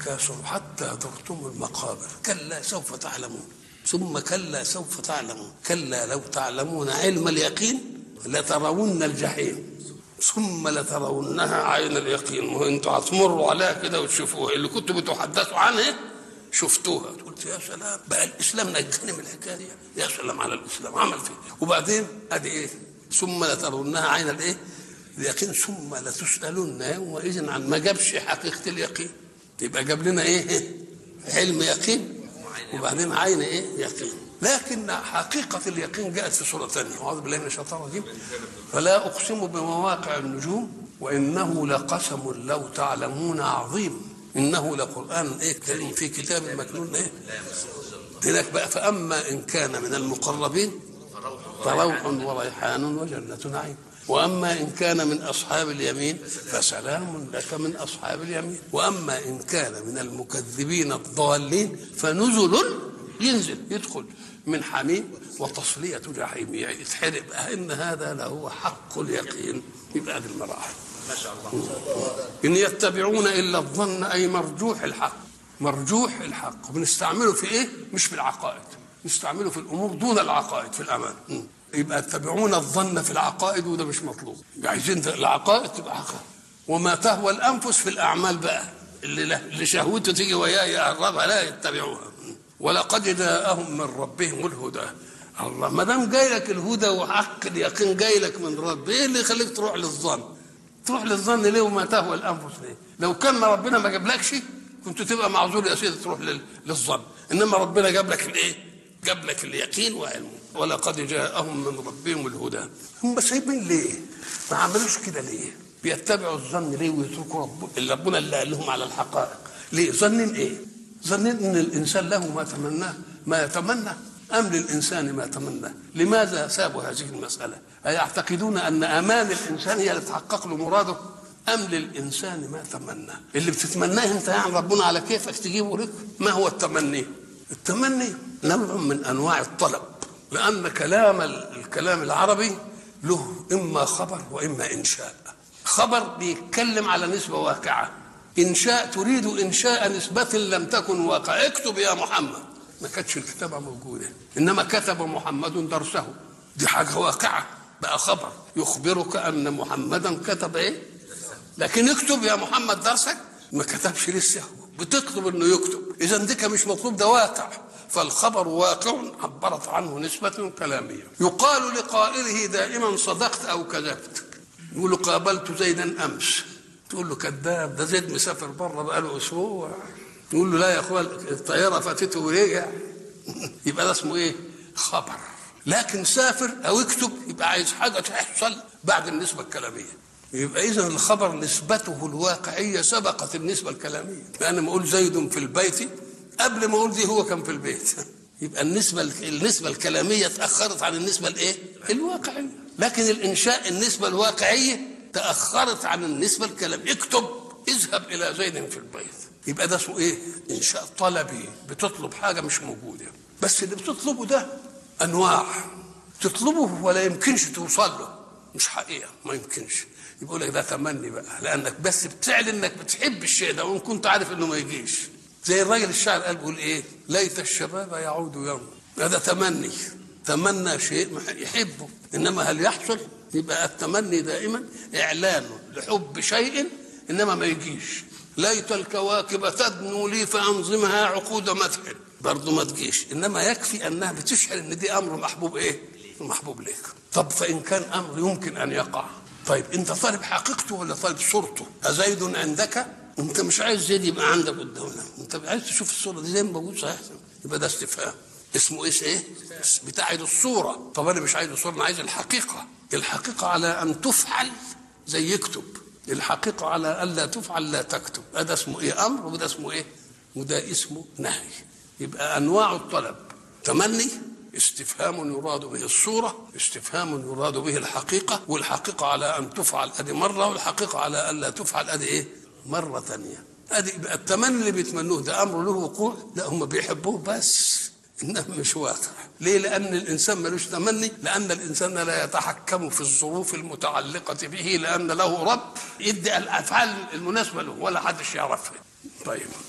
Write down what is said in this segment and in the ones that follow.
كاسوا حتى زرتم المقابر كلا سوف تعلمون ثم كلا سوف تعلمون كلا لو تعلمون علم اليقين لترون الجحيم ثم لترونها عين اليقين ما هو انتوا هتمروا عليها كده وتشوفوها اللي كنتوا بتحدثوا عنها شفتوها قلت يا سلام بقى الاسلام نجاني من الحكايه دي يا سلام على الاسلام عمل فيه وبعدين ادي ايه ثم لترونها عين الايه اليقين ثم لتسالن يومئذ عن ما جابش حقيقه اليقين يبقى جاب لنا ايه علم يقين وبعدين عين ايه يقين لكن حقيقة اليقين جاءت في سورة ثانية أعوذ بالله من الشيطان الرجيم فلا أقسم بمواقع النجوم وإنه لقسم لو تعلمون عظيم إنه لقرآن إيه كريم في كتاب مكنون إيه هناك بقى فأما إن كان من المقربين فروح وريحان وجنة نعيم واما ان كان من اصحاب اليمين فسلام لك من اصحاب اليمين واما ان كان من المكذبين الضالين فنزل ينزل يدخل من حميم وتصليه جحيم يعني يتحرق ان هذا لهو حق اليقين يبقى هذه المراحل ما شاء الله ان يتبعون الا الظن اي مرجوح الحق مرجوح الحق وبنستعمله في ايه مش في العقائد نستعمله في الامور دون العقائد في الامان م. يبقى يتبعون الظن في العقائد وده مش مطلوب عايزين العقائد تبقى حقائد وما تهوى الانفس في الاعمال بقى اللي له اللي شهوته تيجي وياه يقربها لا يتبعوها ولقد جاءهم من ربهم الهدى الله ما دام جاي لك الهدى وحق اليقين جاي لك من رب ايه اللي يخليك تروح للظن تروح للظن ليه وما تهوى الانفس ليه لو كان ربنا ما جابلكش كنت تبقى معذور يا سيدي تروح لل- للظن انما ربنا جاب لك الايه جاب لك اليقين وعلمه ولقد جاءهم من ربهم الهدى هم سايبين ليه ما عملوش كده ليه بيتبعوا الظن ليه ويتركوا رب اللي ربنا اللي قال لهم على الحقائق ليه ظنين ايه ظنين ان الانسان له ما تمناه ما يتمنى ام للانسان ما تمنى لماذا سابوا هذه المساله ايعتقدون ان امان الانسان هي اللي تحقق له مراده ام للانسان ما تمنى اللي بتتمناه انت يعني ربنا على كيفك تجيبه لك ما هو التمني التمني نوع من انواع الطلب لان كلام الكلام العربي له اما خبر واما انشاء خبر بيتكلم على نسبه واقعه انشاء تريد انشاء نسبه لم تكن واقعه اكتب يا محمد ما كانتش الكتابه موجوده انما كتب محمد درسه دي حاجه واقعه بقى خبر يخبرك ان محمدا كتب ايه لكن اكتب يا محمد درسك ما كتبش لسه بتطلب انه يكتب اذا ديك مش مطلوب ده واقع فالخبر واقع عبرت عنه نسبة كلامية يقال لقائله دائما صدقت أو كذبت يقول له قابلت زيدا أمس تقول له كذاب ده زيد مسافر بره بقاله أسبوع يقول له لا يا أخوان الطيارة فاتته ورجع يبقى ده اسمه إيه خبر لكن سافر أو اكتب يبقى عايز حاجة تحصل بعد النسبة الكلامية يبقى اذا الخبر نسبته الواقعيه سبقت النسبه الكلاميه لان ما اقول زيد في البيت قبل ما اقول دي هو كان في البيت يبقى النسبه النسبه الكلاميه تاخرت عن النسبه الايه الواقعيه لكن الانشاء النسبه الواقعيه تاخرت عن النسبه الكلاميه اكتب اذهب الى زيد في البيت يبقى ده اسمه ايه انشاء طلبي بتطلب حاجه مش موجوده بس اللي بتطلبه ده انواع تطلبه ولا يمكنش توصل له مش حقيقه ما يمكنش يقول لك ده تمني بقى لانك بس بتعلن انك بتحب الشيء ده وان كنت عارف انه ما يجيش زي الراجل الشاعر قال بيقول ايه ليت الشباب يعود يوم هذا تمني تمنى شيء يحبه انما هل يحصل يبقى التمني دائما اعلان لحب شيء انما ما يجيش ليت الكواكب تدنو لي فانظمها عقود مدح برضه ما تجيش انما يكفي انها بتشعر ان دي امر محبوب ايه محبوب ليك طب فان كان امر يمكن ان يقع طيب انت طالب حقيقته ولا طالب صورته أزيد عندك انت مش عايز زيد يبقى عندك قدامنا انت عايز تشوف الصوره دي زي ما موجود صحيح يبقى ده استفهام اسمه ايش ايه بتاع الصوره طب انا مش عايز الصوره انا عايز الحقيقه الحقيقه على ان تفعل زي يكتب الحقيقه على الا تفعل لا تكتب هذا اسمه ايه امر وده اسمه ايه وده اسمه نهي يبقى انواع الطلب تمني استفهام يراد به الصورة استفهام يراد به الحقيقة والحقيقة على أن تفعل أدي مرة والحقيقة على أن لا تفعل أدي إيه مرة ثانية أدي يبقى التمني اللي بيتمنوه ده أمر له وقوع لا هم بيحبوه بس إنه مش واقع ليه لأن الإنسان ملوش تمني لأن الإنسان لا يتحكم في الظروف المتعلقة به لأن له رب يدي الأفعال المناسبة له ولا حدش يعرفها طيب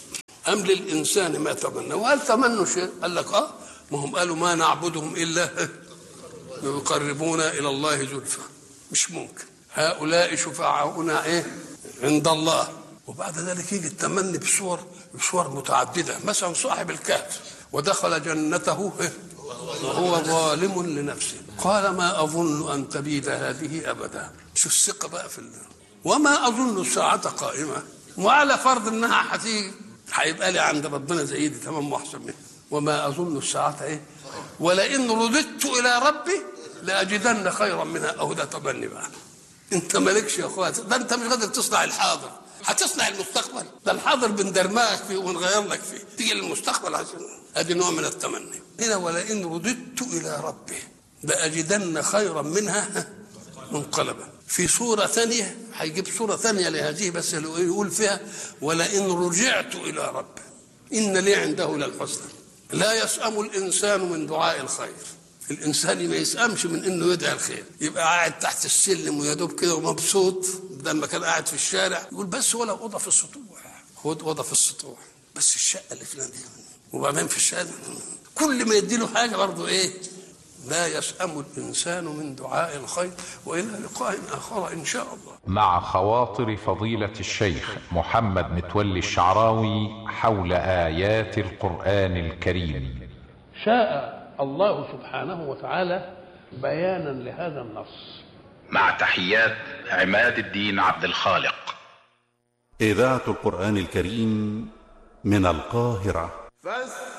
أم للإنسان ما تمنى وهل تمنوا شيء قال لك آه ما هم قالوا ما نعبدهم إلا يقربونا إلى الله زلفى مش ممكن هؤلاء شفعاؤنا إيه عند الله وبعد ذلك يجي التمني بصور بصور متعددة مثلا صاحب الكهف ودخل جنته إيه؟ وهو ظالم لنفسه قال ما أظن أن تبيد هذه أبدا شو الثقة بقى في الله وما أظن الساعة قائمة وعلى فرض أنها هتيجي هيبقى لي عند ربنا زي دي تمام واحسن منها وما أظن الساعة إيه ولئن رددت إلى ربي لأجدن خيرا منها أهو ده تمني بقى أنت مالكش يا أخوات ده أنت مش قادر تصنع الحاضر هتصنع المستقبل ده الحاضر بندرمغك فيه ونغير لك فيه تيجي للمستقبل عشان ادي نوع من التمني هنا ولئن رددت الى ربي لاجدن خيرا منها منقلبا في سورة ثانية هيجيب سورة ثانية لهذه بس يقول فيها ولئن رجعت إلى ربي إن لي عنده للحسنى لا يسأم الإنسان من دعاء الخير الإنسان ما يسأمش من إنه يدعي الخير يبقى قاعد تحت السلم ويدوب كده ومبسوط بدل ما كان قاعد في الشارع يقول بس ولا أوضة في السطوح خد أوضة في السطوح بس الشقة اللي فلان دي وبعدين في الشارع كل ما يديله حاجة برضه إيه لا يسأم الإنسان من دعاء الخير وإلى لقاء آخر إن شاء الله مع خواطر فضيلة الشيخ محمد متولي الشعراوي حول آيات القرآن الكريم شاء الله سبحانه وتعالى بيانا لهذا النص مع تحيات عماد الدين عبد الخالق إذاعة القرآن الكريم من القاهرة فاستمعوا